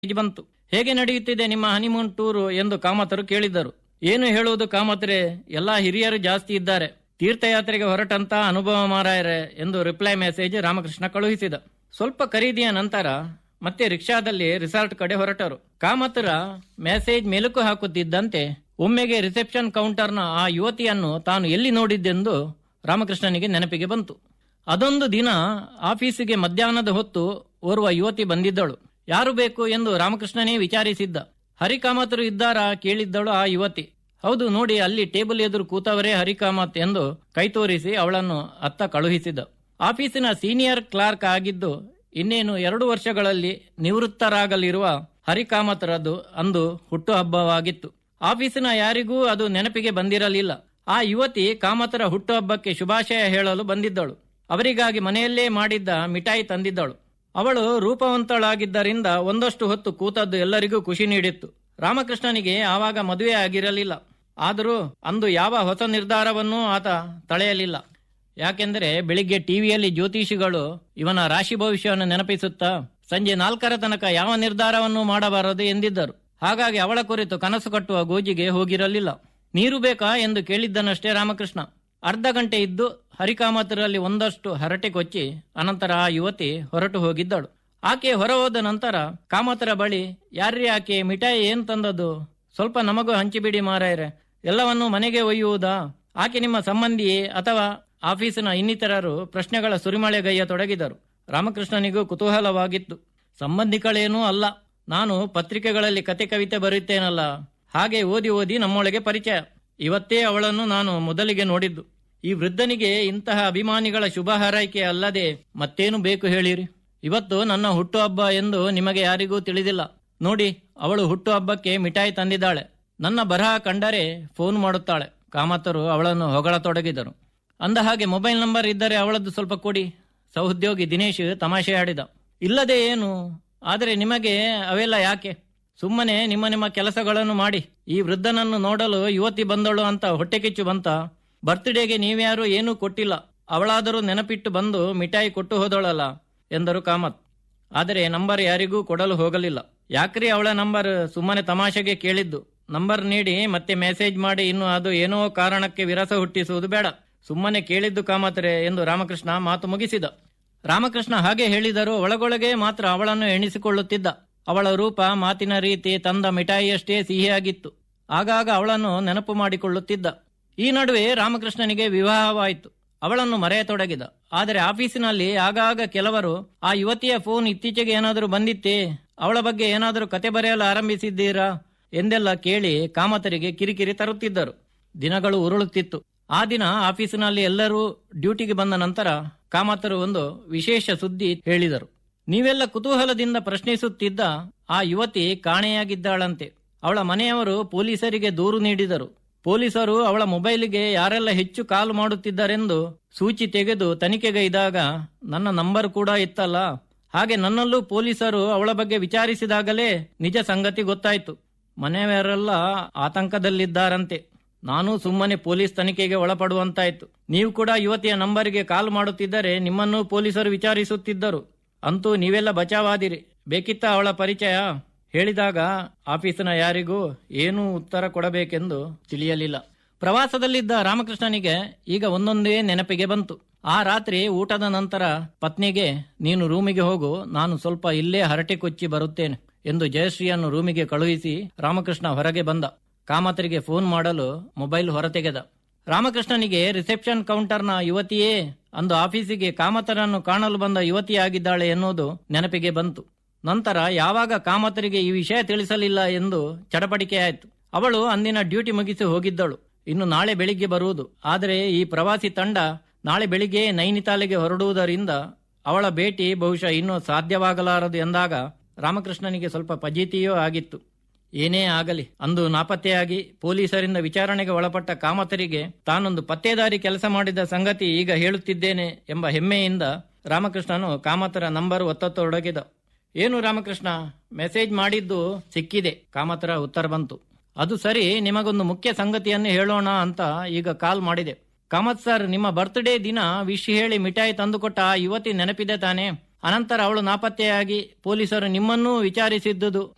message ಬಂತು ಹೇಗೆ ನಡೆಯುತ್ತಿದೆ ನಿಮ್ಮ ಹನಿಮೂನ್ ಟೂರು ಎಂದು ಕಾಮತರು ಕೇಳಿದ್ದರು ಏನು ಹೇಳುವುದು ಕಾಮತರೆ ಎಲ್ಲಾ ಹಿರಿಯರು ಜಾಸ್ತಿ ಇದ್ದಾರೆ ತೀರ್ಥಯಾತ್ರೆಗೆ ಹೊರಟಂತ ಅನುಭವ ಮಾರಾಯರೆ ಎಂದು ರಿಪ್ಲೈ ಮೆಸೇಜ್ ರಾಮಕೃಷ್ಣ ಕಳುಹಿಸಿದ ಸ್ವಲ್ಪ ಖರೀದಿಯ ನಂತರ ಮತ್ತೆ ರಿಕ್ಷಾದಲ್ಲಿ ರಿಸಾರ್ಟ್ ಕಡೆ ಹೊರಟರು ಕಾಮತರ ಮೆಸೇಜ್ ಮೆಲುಕು ಹಾಕುತ್ತಿದ್ದಂತೆ ಒಮ್ಮೆಗೆ ರಿಸೆಪ್ಷನ್ ಕೌಂಟರ್ನ ಆ ಯುವತಿಯನ್ನು ತಾನು ಎಲ್ಲಿ ನೋಡಿದ್ದೆಂದು ರಾಮಕೃಷ್ಣನಿಗೆ ನೆನಪಿಗೆ ಬಂತು ಅದೊಂದು ದಿನ ಆಫೀಸಿಗೆ ಮಧ್ಯಾಹ್ನದ ಹೊತ್ತು ಓರ್ವ ಯುವತಿ ಬಂದಿದ್ದಳು ಯಾರು ಬೇಕು ಎಂದು ರಾಮಕೃಷ್ಣನೇ ವಿಚಾರಿಸಿದ್ದ ಹರಿಕಾಮತರು ಇದ್ದಾರಾ ಕೇಳಿದ್ದಳು ಆ ಯುವತಿ ಹೌದು ನೋಡಿ ಅಲ್ಲಿ ಟೇಬಲ್ ಎದುರು ಕೂತವರೇ ಹರಿಕಾಮತ್ ಎಂದು ಕೈ ತೋರಿಸಿ ಅವಳನ್ನು ಅತ್ತ ಕಳುಹಿಸಿದ ಆಫೀಸಿನ ಸೀನಿಯರ್ ಕ್ಲಾರ್ಕ್ ಆಗಿದ್ದು ಇನ್ನೇನು ಎರಡು ವರ್ಷಗಳಲ್ಲಿ ನಿವೃತ್ತರಾಗಲಿರುವ ಹರಿಕಾಮತರದ್ದು ಅಂದು ಹುಟ್ಟುಹಬ್ಬವಾಗಿತ್ತು ಆಫೀಸಿನ ಯಾರಿಗೂ ಅದು ನೆನಪಿಗೆ ಬಂದಿರಲಿಲ್ಲ ಆ ಯುವತಿ ಕಾಮತರ ಹುಟ್ಟುಹಬ್ಬಕ್ಕೆ ಶುಭಾಶಯ ಹೇಳಲು ಬಂದಿದ್ದಳು ಅವರಿಗಾಗಿ ಮನೆಯಲ್ಲೇ ಮಾಡಿದ್ದ ಮಿಠಾಯಿ ತಂದಿದ್ದಳು ಅವಳು ರೂಪವಂತಳಾಗಿದ್ದರಿಂದ ಒಂದಷ್ಟು ಹೊತ್ತು ಕೂತದ್ದು ಎಲ್ಲರಿಗೂ ಖುಷಿ ನೀಡಿತ್ತು ರಾಮಕೃಷ್ಣನಿಗೆ ಆವಾಗ ಮದುವೆ ಆಗಿರಲಿಲ್ಲ ಆದರೂ ಅಂದು ಯಾವ ಹೊಸ ನಿರ್ಧಾರವನ್ನೂ ಆತ ತಳೆಯಲಿಲ್ಲ ಯಾಕೆಂದರೆ ಬೆಳಿಗ್ಗೆ ಟಿವಿಯಲ್ಲಿ ಜ್ಯೋತಿಷಿಗಳು ಇವನ ರಾಶಿ ಭವಿಷ್ಯವನ್ನು ನೆನಪಿಸುತ್ತಾ ಸಂಜೆ ನಾಲ್ಕರ ತನಕ ಯಾವ ನಿರ್ಧಾರವನ್ನು ಮಾಡಬಾರದು ಎಂದಿದ್ದರು ಹಾಗಾಗಿ ಅವಳ ಕುರಿತು ಕನಸು ಕಟ್ಟುವ ಗೋಜಿಗೆ ಹೋಗಿರಲಿಲ್ಲ ನೀರು ಬೇಕಾ ಎಂದು ಕೇಳಿದ್ದನಷ್ಟೇ ರಾಮಕೃಷ್ಣ ಅರ್ಧ ಗಂಟೆ ಇದ್ದು ಹರಿಕಾಮತರಲ್ಲಿ ಒಂದಷ್ಟು ಹರಟೆ ಕೊಚ್ಚಿ ಅನಂತರ ಆ ಯುವತಿ ಹೊರಟು ಹೋಗಿದ್ದಳು ಆಕೆ ಹೊರ ಹೋದ ನಂತರ ಕಾಮತರ ಬಳಿ ಯಾರ್ರೀ ಆಕೆ ಮಿಠಾಯಿ ಏನ್ ತಂದದ್ದು ಸ್ವಲ್ಪ ನಮಗೂ ಹಂಚಿಬಿಡಿ ಮಾರಾಯರೆ ಎಲ್ಲವನ್ನೂ ಮನೆಗೆ ಒಯ್ಯುವುದಾ ಆಕೆ ನಿಮ್ಮ ಸಂಬಂಧಿಯೇ ಅಥವಾ ಆಫೀಸಿನ ಇನ್ನಿತರರು ಪ್ರಶ್ನೆಗಳ ಸುರಿಮಳೆಗೈಯ ತೊಡಗಿದರು ರಾಮಕೃಷ್ಣನಿಗೂ ಕುತೂಹಲವಾಗಿತ್ತು ಸಂಬಂಧಿಗಳೇನೂ ಅಲ್ಲ ನಾನು ಪತ್ರಿಕೆಗಳಲ್ಲಿ ಕತೆ ಕವಿತೆ ಬರೆಯುತ್ತೇನಲ್ಲ ಹಾಗೆ ಓದಿ ಓದಿ ನಮ್ಮೊಳಗೆ ಪರಿಚಯ ಇವತ್ತೇ ಅವಳನ್ನು ನಾನು ಮೊದಲಿಗೆ ನೋಡಿದ್ದು ಈ ವೃದ್ಧನಿಗೆ ಇಂತಹ ಅಭಿಮಾನಿಗಳ ಶುಭ ಹಾರೈಕೆ ಅಲ್ಲದೆ ಮತ್ತೇನು ಬೇಕು ಹೇಳಿರಿ ಇವತ್ತು ನನ್ನ ಹುಟ್ಟುಹಬ್ಬ ಎಂದು ನಿಮಗೆ ಯಾರಿಗೂ ತಿಳಿದಿಲ್ಲ ನೋಡಿ ಅವಳು ಹುಟ್ಟುಹಬ್ಬಕ್ಕೆ ಮಿಠಾಯಿ ತಂದಿದ್ದಾಳೆ ನನ್ನ ಬರಹ ಕಂಡರೆ ಫೋನ್ ಮಾಡುತ್ತಾಳೆ ಕಾಮತರು ಅವಳನ್ನು ಹೊಗಳತೊಡಗಿದರು ಅಂದ ಹಾಗೆ ಮೊಬೈಲ್ ನಂಬರ್ ಇದ್ದರೆ ಅವಳದ್ದು ಸ್ವಲ್ಪ ಕೊಡಿ ಸಹೋದ್ಯೋಗಿ ದಿನೇಶ್ ತಮಾಷೆ ಆಡಿದ ಇಲ್ಲದೆ ಏನು ಆದರೆ ನಿಮಗೆ ಅವೆಲ್ಲ ಯಾಕೆ ಸುಮ್ಮನೆ ನಿಮ್ಮ ನಿಮ್ಮ ಕೆಲಸಗಳನ್ನು ಮಾಡಿ ಈ ವೃದ್ಧನನ್ನು ನೋಡಲು ಯುವತಿ ಬಂದಳು ಅಂತ ಹೊಟ್ಟೆ ಕಿಚ್ಚು ಬಂತ ಬರ್ತ್ಡೇಗೆ ನೀವ್ಯಾರು ಏನೂ ಕೊಟ್ಟಿಲ್ಲ ಅವಳಾದರೂ ನೆನಪಿಟ್ಟು ಬಂದು ಮಿಠಾಯಿ ಕೊಟ್ಟು ಹೋದಳಲ್ಲ ಎಂದರು ಕಾಮತ್ ಆದರೆ ನಂಬರ್ ಯಾರಿಗೂ ಕೊಡಲು ಹೋಗಲಿಲ್ಲ ಯಾಕ್ರಿ ಅವಳ ನಂಬರ್ ಸುಮ್ಮನೆ ತಮಾಷೆಗೆ ಕೇಳಿದ್ದು ನಂಬರ್ ನೀಡಿ ಮತ್ತೆ ಮೆಸೇಜ್ ಮಾಡಿ ಇನ್ನು ಅದು ಏನೋ ಕಾರಣಕ್ಕೆ ವಿರಸ ಹುಟ್ಟಿಸುವುದು ಬೇಡ ಸುಮ್ಮನೆ ಕೇಳಿದ್ದು ಕಾಮತರೆ ಎಂದು ರಾಮಕೃಷ್ಣ ಮಾತು ಮುಗಿಸಿದ ರಾಮಕೃಷ್ಣ ಹಾಗೆ ಹೇಳಿದರೂ ಒಳಗೊಳಗೆ ಮಾತ್ರ ಅವಳನ್ನು ಎಣಿಸಿಕೊಳ್ಳುತ್ತಿದ್ದ ಅವಳ ರೂಪ ಮಾತಿನ ರೀತಿ ತಂದ ಮಿಠಾಯಿಯಷ್ಟೇ ಸಿಹಿಯಾಗಿತ್ತು ಆಗಾಗ ಅವಳನ್ನು ನೆನಪು ಮಾಡಿಕೊಳ್ಳುತ್ತಿದ್ದ ಈ ನಡುವೆ ರಾಮಕೃಷ್ಣನಿಗೆ ವಿವಾಹವಾಯಿತು ಅವಳನ್ನು ಮರೆಯತೊಡಗಿದ ಆದರೆ ಆಫೀಸಿನಲ್ಲಿ ಆಗಾಗ ಕೆಲವರು ಆ ಯುವತಿಯ ಫೋನ್ ಇತ್ತೀಚೆಗೆ ಏನಾದರೂ ಬಂದಿತ್ತೇ ಅವಳ ಬಗ್ಗೆ ಏನಾದರೂ ಕತೆ ಬರೆಯಲು ಆರಂಭಿಸಿದ್ದೀರಾ ಎಂದೆಲ್ಲ ಕೇಳಿ ಕಾಮತರಿಗೆ ಕಿರಿಕಿರಿ ತರುತ್ತಿದ್ದರು ದಿನಗಳು ಉರುಳುತ್ತಿತ್ತು ಆ ದಿನ ಆಫೀಸಿನಲ್ಲಿ ಎಲ್ಲರೂ ಡ್ಯೂಟಿಗೆ ಬಂದ ನಂತರ ಕಾಮತರು ಒಂದು ವಿಶೇಷ ಸುದ್ದಿ ಹೇಳಿದರು ನೀವೆಲ್ಲ ಕುತೂಹಲದಿಂದ ಪ್ರಶ್ನಿಸುತ್ತಿದ್ದ ಆ ಯುವತಿ ಕಾಣೆಯಾಗಿದ್ದಾಳಂತೆ ಅವಳ ಮನೆಯವರು ಪೊಲೀಸರಿಗೆ ದೂರು ನೀಡಿದರು ಪೊಲೀಸರು ಅವಳ ಮೊಬೈಲಿಗೆ ಯಾರೆಲ್ಲ ಹೆಚ್ಚು ಕಾಲ್ ಮಾಡುತ್ತಿದ್ದಾರೆಂದು ಸೂಚಿ ತೆಗೆದು ತನಿಖೆಗೈದಾಗ ನನ್ನ ನಂಬರ್ ಕೂಡ ಇತ್ತಲ್ಲ ಹಾಗೆ ನನ್ನಲ್ಲೂ ಪೊಲೀಸರು ಅವಳ ಬಗ್ಗೆ ವಿಚಾರಿಸಿದಾಗಲೇ ನಿಜ ಸಂಗತಿ ಗೊತ್ತಾಯ್ತು ಮನೆಯವರೆಲ್ಲ ಆತಂಕದಲ್ಲಿದ್ದಾರಂತೆ ನಾನು ಸುಮ್ಮನೆ ಪೊಲೀಸ್ ತನಿಖೆಗೆ ಒಳಪಡುವಂತಾಯ್ತು ನೀವು ಕೂಡ ಯುವತಿಯ ನಂಬರಿಗೆ ಕಾಲ್ ಮಾಡುತ್ತಿದ್ದರೆ ನಿಮ್ಮನ್ನು ಪೊಲೀಸರು ವಿಚಾರಿಸುತ್ತಿದ್ದರು ಅಂತೂ ನೀವೆಲ್ಲ ಬಚಾವಾದಿರಿ ಬೇಕಿತ್ತ ಅವಳ ಪರಿಚಯ ಹೇಳಿದಾಗ ಆಫೀಸಿನ ಯಾರಿಗೂ ಏನೂ ಉತ್ತರ ಕೊಡಬೇಕೆಂದು ತಿಳಿಯಲಿಲ್ಲ ಪ್ರವಾಸದಲ್ಲಿದ್ದ ರಾಮಕೃಷ್ಣನಿಗೆ ಈಗ ಒಂದೊಂದೇ ನೆನಪಿಗೆ ಬಂತು ಆ ರಾತ್ರಿ ಊಟದ ನಂತರ ಪತ್ನಿಗೆ ನೀನು ರೂಮಿಗೆ ಹೋಗು ನಾನು ಸ್ವಲ್ಪ ಇಲ್ಲೇ ಹರಟೆ ಕೊಚ್ಚಿ ಬರುತ್ತೇನೆ ಎಂದು ಜಯಶ್ರೀಯನ್ನು ರೂಮಿಗೆ ಕಳುಹಿಸಿ ರಾಮಕೃಷ್ಣ ಹೊರಗೆ ಬಂದ ಕಾಮತರಿಗೆ ಫೋನ್ ಮಾಡಲು ಮೊಬೈಲ್ ಹೊರತೆಗೆದ ರಾಮಕೃಷ್ಣನಿಗೆ ರಿಸೆಪ್ಷನ್ ಕೌಂಟರ್ನ ಯುವತಿಯೇ ಅಂದು ಆಫೀಸಿಗೆ ಕಾಮತರನ್ನು ಕಾಣಲು ಬಂದ ಯುವತಿಯಾಗಿದ್ದಾಳೆ ಎನ್ನುವುದು ನೆನಪಿಗೆ ಬಂತು ನಂತರ ಯಾವಾಗ ಕಾಮತರಿಗೆ ಈ ವಿಷಯ ತಿಳಿಸಲಿಲ್ಲ ಎಂದು ಚಡಪಡಿಕೆಯಾಯಿತು ಅವಳು ಅಂದಿನ ಡ್ಯೂಟಿ ಮುಗಿಸಿ ಹೋಗಿದ್ದಳು ಇನ್ನು ನಾಳೆ ಬೆಳಿಗ್ಗೆ ಬರುವುದು ಆದರೆ ಈ ಪ್ರವಾಸಿ ತಂಡ ನಾಳೆ ಬೆಳಿಗ್ಗೆ ನೈನಿತಾಲಿಗೆ ಹೊರಡುವುದರಿಂದ ಅವಳ ಭೇಟಿ ಬಹುಶಃ ಇನ್ನೂ ಸಾಧ್ಯವಾಗಲಾರದು ಎಂದಾಗ ರಾಮಕೃಷ್ಣನಿಗೆ ಸ್ವಲ್ಪ ಫಜೀತಿಯೂ ಆಗಿತ್ತು ಏನೇ ಆಗಲಿ ಅಂದು ನಾಪತ್ತೆಯಾಗಿ ಪೊಲೀಸರಿಂದ ವಿಚಾರಣೆಗೆ ಒಳಪಟ್ಟ ಕಾಮತರಿಗೆ ತಾನೊಂದು ಪತ್ತೇದಾರಿ ಕೆಲಸ ಮಾಡಿದ ಸಂಗತಿ ಈಗ ಹೇಳುತ್ತಿದ್ದೇನೆ ಎಂಬ ಹೆಮ್ಮೆಯಿಂದ ರಾಮಕೃಷ್ಣನು ಕಾಮತರ ನಂಬರ್ ಒತ್ತೊತ್ತೊಡಗಿದ ಏನು ರಾಮಕೃಷ್ಣ ಮೆಸೇಜ್ ಮಾಡಿದ್ದು ಸಿಕ್ಕಿದೆ ಕಾಮತರ ಉತ್ತರ ಬಂತು ಅದು ಸರಿ ನಿಮಗೊಂದು ಮುಖ್ಯ ಸಂಗತಿಯನ್ನು ಹೇಳೋಣ ಅಂತ ಈಗ ಕಾಲ್ ಮಾಡಿದೆ ಕಾಮತ್ ಸರ್ ನಿಮ್ಮ ಬರ್ತ್ಡೇ ದಿನ ವಿಶ್ ಹೇಳಿ ಮಿಠಾಯಿ ತಂದುಕೊಟ್ಟ ಆ ಯುವತಿ ನೆನಪಿದೆ ತಾನೆ ಅನಂತರ ಅವಳು ನಾಪತ್ತೆಯಾಗಿ ಪೊಲೀಸರು ನಿಮ್ಮನ್ನೂ ವಿಚಾರಿಸಿದ್ದುದು